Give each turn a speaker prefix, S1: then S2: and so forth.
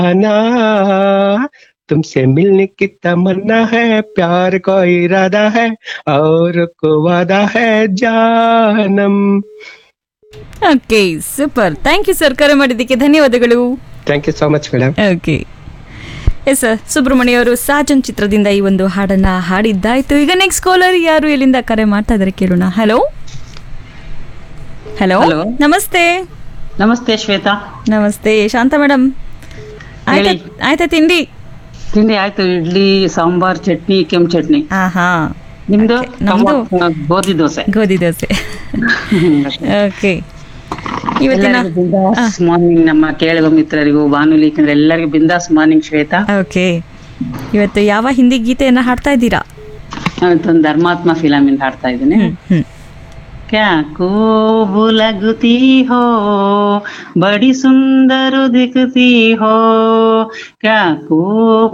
S1: आना तुमसे मिलने की तमन्ना है प्यार का इरादा है और को वादा है जानम
S2: okay super thank you sir ಕರೆ ಮಾಡಿದ್ದಕ್ಕೆ ಧನ್ಯವಾದಗಳು
S1: thank you so much madam
S2: okay yes sir Subrahmanya ಅವರು ಸಾಜನ್ ಚಿತ್ರದಿಂದ ಈ ಒಂದು ಹಾಡನ್ನ ಹಾಡಿದ್ದಾಯ್ತು ಈಗ ನೆಕ್ಸ್ಟ್ ಕಾಲರ್ ಯಾರು ಎಲ್ಲಿಂದ ಕರೆ ಮಾಡ್ತಾ ಇದ್ದಾರೆ ಕೇಳೋಣ ಹಲೋ ಹಲೋ
S3: Hello.
S2: ನಮಸ್ತೆ
S3: ನಮಸ್ತೆ ಶ್ವೇತಾ
S2: ನಮಸ್ತೆ ಶಾಂತ ಮೇಡಮ್ ಆಯ್ತಾ
S3: ಹೇಳಿ.
S2: ಆಯ್ತಾ ತಿಂಡಿ
S3: ತಿಂಡಿ ಆಯ್ತು ಇಡ್ಲಿ ಸಾಂಬಾರ್ ಚಟ್ನಿ ಕೆಂಪು ಚಟ್ನಿ
S2: ಹಾ ಹಾ
S3: ನಿಮ್ದು
S2: Okay, ನಮ್ದು?
S3: ಟೊಮೊ- ಗೋಧಿ ದೋಸೆ
S2: ಗೋಧಿ ದೋಸೆ ಓಕೆ ಇವತ್ತಿನ
S3: ಮಾರ್ನಿಂಗ್ ನಮ್ಮ ಕೇಳುವ ಮಿತ್ರರಿಗೂ ಬಾನುಲಿ ಕೇಂದ್ರ ಎಲ್ಲರಿಗೂ ಬಿಂದಾಸ್ ಮಾರ್ನಿಂಗ್ ಶ್ವೇತಾ
S2: ಓಕೆ ಇವತ್ತು ಯಾವ ಹಿಂದಿ ಗೀತೆಯನ್ನ ಹಾಡ್ತಾ ಇದ್ದೀರಾ
S3: ಇವತ್ತೊಂದು ಧರ್ಮಾತ್ಮ ಫಿಲಮ್ ಇಂದ ಹಾಡ್ತಾ ಇದ್ದೀನಿ
S2: ಹ್ಮ್ ಹ್ಮ್
S3: क्या खूब लगती हो बड़ी सुंदर दिखती हो क्या खूब